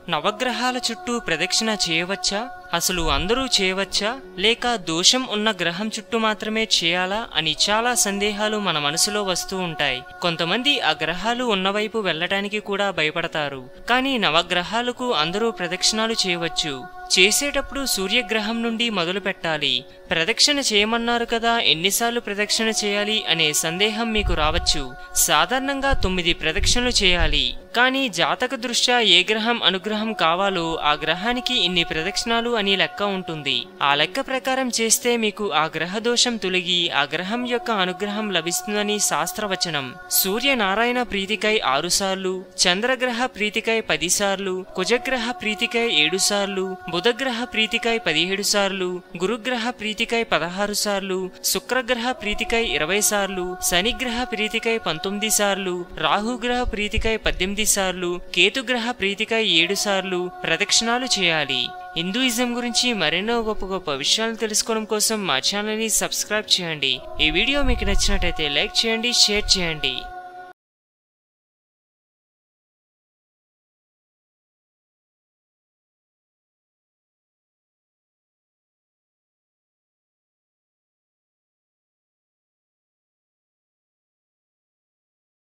నవగ్రహాల చుట్టూ ప్రదక్షిణ చేయవచ్చా అసలు అందరూ చేయవచ్చా లేక దోషం ఉన్న గ్రహం చుట్టూ మాత్రమే చేయాలా అని చాలా సందేహాలు మన మనసులో వస్తూ ఉంటాయి కొంతమంది ఆ గ్రహాలు ఉన్నవైపు వెళ్ళటానికి కూడా భయపడతారు కానీ నవగ్రహాలకు అందరూ ప్రదక్షిణాలు చేయవచ్చు చేసేటప్పుడు సూర్యగ్రహం నుండి మొదలు పెట్టాలి ప్రదక్షిణ చేయమన్నారు కదా ఎన్నిసార్లు ప్రదక్షిణ చేయాలి అనే సందేహం మీకు రావచ్చు సాధారణంగా తొమ్మిది ప్రదక్షిణలు చేయాలి కానీ జాతక దృష్ట్యా ఏ గ్రహం అనుగ్రహం కావాలో ఆ గ్రహానికి ఇన్ని ప్రదక్షిణాలు అని లెక్క ఉంటుంది ఆ లెక్క ప్రకారం చేస్తే మీకు ఆ గ్రహ దోషం తొలగి ఆ గ్రహం యొక్క అనుగ్రహం లభిస్తుందని శాస్త్రవచనం సూర్యనారాయణ ప్రీతికై ఆరు సార్లు చంద్రగ్రహ ప్రీతికై పది సార్లు కుజగ్రహ ప్రీతికై ఏడు సార్లు బుధగ్రహ ప్రీతికై పదిహేడు సార్లు గురుగ్రహ ప్రీతికై పదహారు సార్లు శుక్రగ్రహ ప్రీతికై ఇరవై సార్లు శనిగ్రహ ప్రీతికై పంతొమ్మిది సార్లు రాహుగ్రహ ప్రీతికై పద్దెనిమిది సార్లు కేతుగ్రహ ప్రీతికై ఏడు సార్లు ప్రదక్షిణాలు చేయాలి హిందూయిజం గురించి మరెన్నో గొప్ప గొప్ప విషయాలు తెలుసుకోవడం కోసం మా ఛానల్ని సబ్స్క్రైబ్ చేయండి ఈ వీడియో మీకు నచ్చినట్టయితే లైక్ చేయండి షేర్ చేయండి